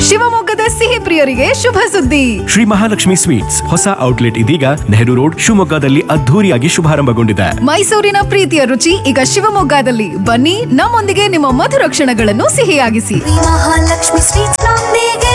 ಶಿವಮೊಗ್ಗದ ಸಿಹಿ ಪ್ರಿಯರಿಗೆ ಶುಭ ಸುದ್ದಿ ಶ್ರೀ ಮಹಾಲಕ್ಷ್ಮಿ ಸ್ವೀಟ್ಸ್ ಹೊಸ ಔಟ್ಲೆಟ್ ಇದೀಗ ನೆಹರು ರೋಡ್ ಶಿವಮೊಗ್ಗದಲ್ಲಿ ಅದ್ಧೂರಿಯಾಗಿ ಶುಭಾರಂಭಗೊಂಡಿದೆ ಮೈಸೂರಿನ ಪ್ರೀತಿಯ ರುಚಿ ಈಗ ಶಿವಮೊಗ್ಗದಲ್ಲಿ ಬನ್ನಿ ನಮ್ಮೊಂದಿಗೆ ನಿಮ್ಮ ಮಧುರ ಕ್ಷಣಗಳನ್ನು ಸಿಹಿಯಾಗಿಸಿ ಮಹಾಲಕ್ಷ್ಮಿ ಸ್ವೀಟ್ಸ್ ನೊಂದಿಗೆ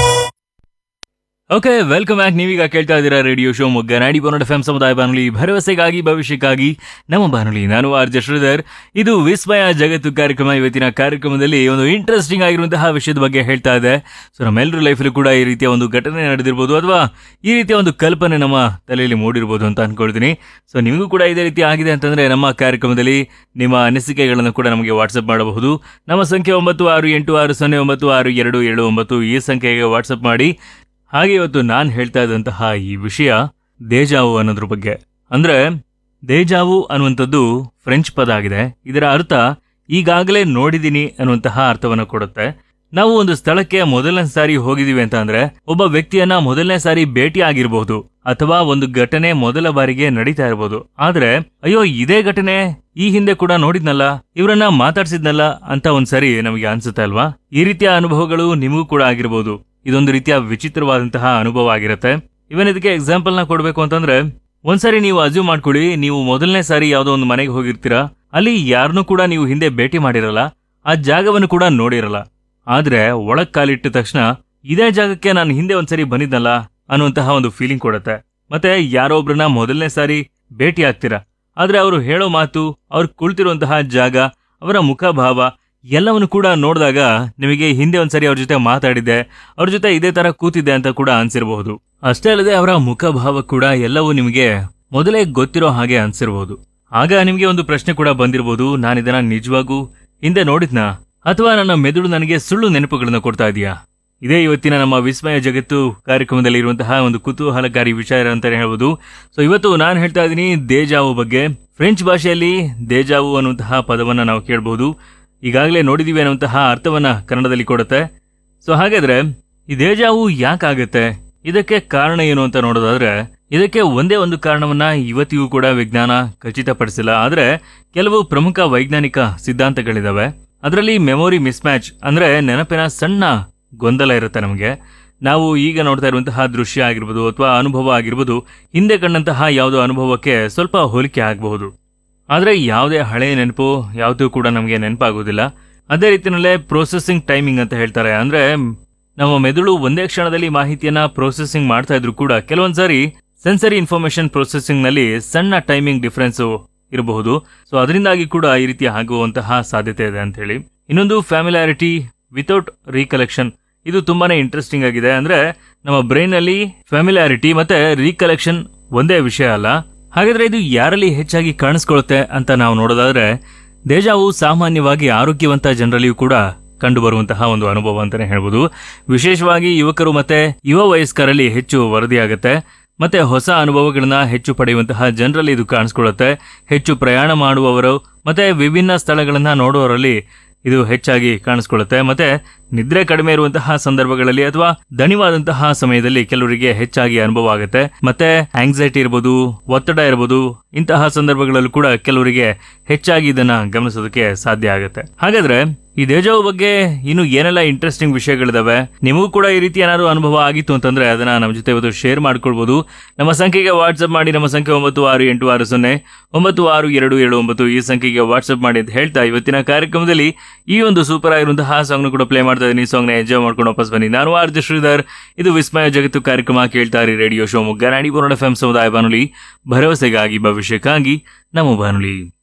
ಓಕೆ ವೆಲ್ಕಮ್ ಬ್ಯಾಕ್ ನೀವೀಗ ಕೇಳ್ತಾ ಇದ್ದೀರಾ ರೇಡಿಯೋ ಶೋ ಮೊಗ್ಗ ನಾಡಿ ಬಾನುಡ್ ಎಫ್ ಸಮುದಾಯ ಬಾನುಲಿ ಭರವಸೆಗಾಗಿ ಭವಿಷ್ಯಕ್ಕಾಗಿ ನಮ್ಮ ಬಾನುಲಿ ನಾನು ಆರ್ ಜೆ ಶ್ರೀಧರ್ ಇದು ವಿಸ್ಮಯ ಜಗತ್ತು ಕಾರ್ಯಕ್ರಮ ಇವತ್ತಿನ ಕಾರ್ಯಕ್ರಮದಲ್ಲಿ ಒಂದು ಇಂಟ್ರೆಸ್ಟಿಂಗ್ ಆಗಿರುವಂತಹ ವಿಷಯದ ಬಗ್ಗೆ ಹೇಳ್ತಾ ಇದೆ ಸೊ ನಮ್ಮೆಲ್ಲರ ಲೈಫಲ್ಲೂ ಕೂಡ ಈ ರೀತಿಯ ಒಂದು ಘಟನೆ ನಡೆದಿರ್ಬೋದು ಅಥವಾ ಈ ರೀತಿಯ ಒಂದು ಕಲ್ಪನೆ ನಮ್ಮ ತಲೆಯಲ್ಲಿ ಮೂಡಿರ್ಬೋದು ಅಂತ ಅನ್ಕೊಳ್ತೀನಿ ಸೊ ನಿಮಗೂ ಕೂಡ ಇದೇ ರೀತಿ ಆಗಿದೆ ಅಂತಂದ್ರೆ ನಮ್ಮ ಕಾರ್ಯಕ್ರಮದಲ್ಲಿ ನಿಮ್ಮ ಅನಿಸಿಕೆಗಳನ್ನು ಕೂಡ ನಮಗೆ ವಾಟ್ಸಪ್ ಮಾಡಬಹುದು ನಮ್ಮ ಸಂಖ್ಯೆ ಒಂಬತ್ತು ಆರು ಎಂಟು ಆರು ಸೊನ್ನೆ ಒಂಬತ್ತು ಆರು ಎರಡು ಏಳು ಒಂಬತ್ತು ಈ ಸಂಖ್ಯೆಗೆ ವಾಟ್ಸಪ್ ಮಾಡಿ ಹಾಗೆ ಇವತ್ತು ನಾನು ಹೇಳ್ತಾ ಇದ್ದಂತಹ ಈ ವಿಷಯ ದೇಜಾವು ಅನ್ನೋದ್ರ ಬಗ್ಗೆ ಅಂದ್ರೆ ದೇಜಾವು ಅನ್ನುವಂಥದ್ದು ಫ್ರೆಂಚ್ ಪದ ಆಗಿದೆ ಇದರ ಅರ್ಥ ಈಗಾಗಲೇ ನೋಡಿದೀನಿ ಅನ್ನುವಂತಹ ಅರ್ಥವನ್ನು ಕೊಡುತ್ತೆ ನಾವು ಒಂದು ಸ್ಥಳಕ್ಕೆ ಮೊದಲನೇ ಸಾರಿ ಹೋಗಿದೀವಿ ಅಂತ ಅಂದ್ರೆ ಒಬ್ಬ ವ್ಯಕ್ತಿಯನ್ನ ಮೊದಲನೇ ಸಾರಿ ಭೇಟಿ ಆಗಿರಬಹುದು ಅಥವಾ ಒಂದು ಘಟನೆ ಮೊದಲ ಬಾರಿಗೆ ನಡೀತಾ ಇರಬಹುದು ಆದ್ರೆ ಅಯ್ಯೋ ಇದೇ ಘಟನೆ ಈ ಹಿಂದೆ ಕೂಡ ನೋಡಿದ್ನಲ್ಲ ಇವರನ್ನ ಮಾತಾಡ್ಸಿದ್ನಲ್ಲ ಅಂತ ಒಂದ್ಸರಿ ನಮಗೆ ಅನ್ಸುತ್ತೆ ಅಲ್ವಾ ಈ ರೀತಿಯ ಅನುಭವಗಳು ನಿಮಗೂ ಕೂಡ ಆಗಿರಬಹುದು ಇದೊಂದು ರೀತಿಯ ವಿಚಿತ್ರವಾದಂತಹ ಅನುಭವ ಆಗಿರುತ್ತೆ ಇವನ್ ಇದಕ್ಕೆ ಎಕ್ಸಾಂಪಲ್ ನ ಕೊಡ್ಬೇಕು ಅಂತಂದ್ರೆ ಒಂದ್ಸರಿ ನೀವು ಅಜ್ಯೂಮ್ ಮಾಡ್ಕೊಳ್ಳಿ ನೀವು ಮೊದಲನೇ ಸಾರಿ ಯಾವ್ದೋ ಒಂದು ಮನೆಗೆ ಹೋಗಿರ್ತೀರಾ ಅಲ್ಲಿ ಯಾರನ್ನೂ ಕೂಡ ನೀವು ಹಿಂದೆ ಭೇಟಿ ಮಾಡಿರಲ್ಲ ಆ ಜಾಗವನ್ನು ಕೂಡ ನೋಡಿರಲ್ಲ ಆದ್ರೆ ಒಳಗ್ ಕಾಲಿಟ್ಟ ತಕ್ಷಣ ಇದೇ ಜಾಗಕ್ಕೆ ನಾನು ಹಿಂದೆ ಒಂದ್ಸರಿ ಬಂದಿದ್ನಲ್ಲ ಅನ್ನುವಂತಹ ಒಂದು ಫೀಲಿಂಗ್ ಕೊಡುತ್ತೆ ಮತ್ತೆ ಯಾರೋ ಒಬ್ರನ್ನ ಮೊದಲನೇ ಸಾರಿ ಭೇಟಿ ಆಗ್ತೀರಾ ಆದ್ರೆ ಅವರು ಹೇಳೋ ಮಾತು ಅವ್ರು ಕುಳಿತಿರುವಂತಹ ಜಾಗ ಅವರ ಮುಖಭಾವ ಎಲ್ಲವನ್ನು ಕೂಡ ನೋಡಿದಾಗ ನಿಮಗೆ ಹಿಂದೆ ಒಂದ್ಸರಿ ಅವ್ರ ಜೊತೆ ಮಾತಾಡಿದ್ದೆ ಅವ್ರ ಜೊತೆ ಇದೇ ತರ ಕೂತಿದ್ದೆ ಅಂತ ಕೂಡ ಅನ್ಸಿರಬಹುದು ಅಷ್ಟೇ ಅಲ್ಲದೆ ಅವರ ಮುಖಭಾವ ಕೂಡ ಎಲ್ಲವೂ ನಿಮಗೆ ಮೊದಲೇ ಗೊತ್ತಿರೋ ಹಾಗೆ ಅನ್ಸಿರಬಹುದು ಆಗ ನಿಮಗೆ ಒಂದು ಪ್ರಶ್ನೆ ಕೂಡ ಬಂದಿರಬಹುದು ನಾನು ಇದನ್ನ ನಿಜವಾಗೂ ಹಿಂದೆ ನೋಡಿದ್ನಾ ಅಥವಾ ನನ್ನ ಮೆದುಳು ನನಗೆ ಸುಳ್ಳು ನೆನಪುಗಳನ್ನು ಕೊಡ್ತಾ ಇದೆಯಾ ಇದೇ ಇವತ್ತಿನ ನಮ್ಮ ವಿಸ್ಮಯ ಜಗತ್ತು ಕಾರ್ಯಕ್ರಮದಲ್ಲಿ ಇರುವಂತಹ ಒಂದು ಕುತೂಹಲಕಾರಿ ವಿಚಾರ ಅಂತಾನೆ ಹೇಳ್ಬೋದು ಸೊ ಇವತ್ತು ನಾನು ಹೇಳ್ತಾ ಇದ್ದೀನಿ ದೇಜಾವು ಬಗ್ಗೆ ಫ್ರೆಂಚ್ ಭಾಷೆಯಲ್ಲಿ ದೇಜಾವು ಅನ್ನುವಂತಹ ಪದವನ್ನ ನಾವು ಕೇಳಬಹುದು ಈಗಾಗಲೇ ನೋಡಿದೀವಿ ಅನ್ನುವಂತಹ ಅರ್ಥವನ್ನ ಕನ್ನಡದಲ್ಲಿ ಕೊಡುತ್ತೆ ಸೊ ಹಾಗಾದ್ರೆ ಈ ದೇಜಾವು ಯಾಕಾಗತ್ತೆ ಇದಕ್ಕೆ ಕಾರಣ ಏನು ಅಂತ ನೋಡೋದಾದ್ರೆ ಇದಕ್ಕೆ ಒಂದೇ ಒಂದು ಕಾರಣವನ್ನ ಇವತ್ತಿಗೂ ಕೂಡ ವಿಜ್ಞಾನ ಖಚಿತಪಡಿಸಿಲ್ಲ ಆದ್ರೆ ಕೆಲವು ಪ್ರಮುಖ ವೈಜ್ಞಾನಿಕ ಸಿದ್ಧಾಂತಗಳಿದಾವೆ ಅದರಲ್ಲಿ ಮೆಮೊರಿ ಮಿಸ್ಮ್ಯಾಚ್ ಅಂದ್ರೆ ನೆನಪಿನ ಸಣ್ಣ ಗೊಂದಲ ಇರುತ್ತೆ ನಮಗೆ ನಾವು ಈಗ ನೋಡ್ತಾ ಇರುವಂತಹ ದೃಶ್ಯ ಆಗಿರ್ಬೋದು ಅಥವಾ ಅನುಭವ ಆಗಿರ್ಬೋದು ಹಿಂದೆ ಕಂಡಂತಹ ಯಾವುದೋ ಅನುಭವಕ್ಕೆ ಸ್ವಲ್ಪ ಹೋಲಿಕೆ ಆಗಬಹುದು ಆದ್ರೆ ಯಾವುದೇ ಹಳೆಯ ನೆನಪು ಯಾವುದು ಕೂಡ ನಮಗೆ ನೆನಪಾಗೋದಿಲ್ಲ ಅದೇ ರೀತಿಯಲ್ಲೇ ಪ್ರೊಸೆಸಿಂಗ್ ಟೈಮಿಂಗ್ ಅಂತ ಹೇಳ್ತಾರೆ ಅಂದ್ರೆ ನಮ್ಮ ಮೆದುಳು ಒಂದೇ ಕ್ಷಣದಲ್ಲಿ ಮಾಹಿತಿಯನ್ನ ಪ್ರೊಸೆಸಿಂಗ್ ಮಾಡ್ತಾ ಇದ್ರು ಕೂಡ ಕೆಲವೊಂದ್ಸಾರಿ ಸೆನ್ಸರಿ ಇನ್ಫಾರ್ಮೇಶನ್ ಪ್ರೊಸೆಸಿಂಗ್ ನಲ್ಲಿ ಸಣ್ಣ ಟೈಮಿಂಗ್ ಡಿಫರೆನ್ಸ್ ಇರಬಹುದು ಸೊ ಅದರಿಂದಾಗಿ ಕೂಡ ಈ ರೀತಿ ಆಗುವಂತಹ ಸಾಧ್ಯತೆ ಇದೆ ಅಂತ ಹೇಳಿ ಇನ್ನೊಂದು ಫ್ಯಾಮಿಲಾರಿಟಿ ವಿತೌಟ್ ರೀಕಲೆಕ್ಷನ್ ಇದು ತುಂಬಾನೇ ಇಂಟ್ರೆಸ್ಟಿಂಗ್ ಆಗಿದೆ ಅಂದ್ರೆ ನಮ್ಮ ಬ್ರೈನ್ ಅಲ್ಲಿ ಫ್ಯಾಮಿಲಾರಿಟಿ ಮತ್ತೆ ರೀಕಲೆಕ್ಷನ್ ಒಂದೇ ವಿಷಯ ಅಲ್ಲ ಹಾಗಾದ್ರೆ ಇದು ಯಾರಲ್ಲಿ ಹೆಚ್ಚಾಗಿ ಕಾಣಿಸ್ಕೊಳ್ಳುತ್ತೆ ಅಂತ ನಾವು ನೋಡೋದಾದ್ರೆ ದೇಜಾವು ಸಾಮಾನ್ಯವಾಗಿ ಆರೋಗ್ಯವಂತ ಜನರಲ್ಲಿಯೂ ಕೂಡ ಕಂಡುಬರುವಂತಹ ಒಂದು ಅನುಭವ ಅಂತಾನೆ ಹೇಳ್ಬೋದು ವಿಶೇಷವಾಗಿ ಯುವಕರು ಮತ್ತೆ ಯುವ ವಯಸ್ಕರಲ್ಲಿ ಹೆಚ್ಚು ವರದಿಯಾಗುತ್ತೆ ಮತ್ತೆ ಹೊಸ ಅನುಭವಗಳನ್ನ ಹೆಚ್ಚು ಪಡೆಯುವಂತಹ ಜನರಲ್ಲಿ ಇದು ಕಾಣಿಸ್ಕೊಳ್ಳುತ್ತೆ ಹೆಚ್ಚು ಪ್ರಯಾಣ ಮಾಡುವವರು ಮತ್ತೆ ವಿಭಿನ್ನ ಸ್ಥಳಗಳನ್ನ ನೋಡುವವರಲ್ಲಿ ಇದು ಹೆಚ್ಚಾಗಿ ಕಾಣಿಸ್ಕೊಳ್ಳುತ್ತೆ ಮತ್ತೆ ನಿದ್ರೆ ಕಡಿಮೆ ಇರುವಂತಹ ಸಂದರ್ಭಗಳಲ್ಲಿ ಅಥವಾ ದಣಿವಾದಂತಹ ಸಮಯದಲ್ಲಿ ಕೆಲವರಿಗೆ ಹೆಚ್ಚಾಗಿ ಅನುಭವ ಆಗುತ್ತೆ ಮತ್ತೆ ಆಂಗ್ಸೈಟಿ ಇರ್ಬೋದು ಒತ್ತಡ ಇರ್ಬೋದು ಇಂತಹ ಸಂದರ್ಭಗಳಲ್ಲೂ ಕೂಡ ಕೆಲವರಿಗೆ ಹೆಚ್ಚಾಗಿ ಇದನ್ನ ಗಮನಿಸೋದಕ್ಕೆ ಸಾಧ್ಯ ಆಗುತ್ತೆ ಹಾಗಾದ್ರೆ ಈ ದೇಜಾವು ಬಗ್ಗೆ ಇನ್ನು ಏನೆಲ್ಲ ಇಂಟ್ರೆಸ್ಟಿಂಗ್ ವಿಷಯಗಳಿದಾವೆ ನಿಮಗೂ ಕೂಡ ಈ ರೀತಿ ಏನಾದ್ರು ಅನುಭವ ಆಗಿತ್ತು ಅಂತಂದ್ರೆ ಅದನ್ನ ನಮ್ಮ ಜೊತೆ ಇವತ್ತು ಶೇರ್ ಮಾಡ್ಕೊಳ್ಬಹುದು ನಮ್ಮ ಸಂಖ್ಯೆಗೆ ವಾಟ್ಸ್ಆಪ್ ಮಾಡಿ ನಮ್ಮ ಸಂಖ್ಯೆ ಒಂಬತ್ತು ಆರು ಎಂಟು ಆರು ಸೊನ್ನೆ ಒಂಬತ್ತು ಆರು ಎರಡು ಏಳು ಒಂಬತ್ತು ಈ ಸಂಖ್ಯೆಗೆ ವಾಟ್ಸ್ಆಪ್ ಮಾಡಿ ಅಂತ ಹೇಳ್ತಾ ಇವತ್ತಿನ ಕಾರ್ಯಕ್ರಮದಲ್ಲಿ ಈ ಒಂದು ಸೂಪರ್ ಆಗಿರುವಂತಹ ಸಾಂಗ್ ಕೂಡ ಪ್ಲೇ ಮಾಡ್ತಾ ಇದ್ದೀನಿ ಸಾಂಗ್ ನ ಎಂಜಾಯ್ ಮಾಡ್ಕೊಂಡು ವಾಪಸ್ ಬನ್ನಿ ನಾನು ಆರ್ ಜೆ ಶ್ರೀಧರ್ ಇದು ವಿಸ್ಮಯ ಜಗತ್ತು ಕಾರ್ಯಕ್ರಮ ಕೇಳ್ತಾ ಇರಿ ರೇಡಿಯೋ ಶೋ ಮುಗ್ಗ ನಾಡಿ ಬೋರ್ಡ್ ಎಫ್ ಎಂ ಸಮುದಾಯ ಬಾನುಲಿ ಭರವಸೆಗಾಗಿ ಭವಿಷ್ಯಕ್ಕಾಗಿ ನಮ್ಮ ಬಾನುಲಿ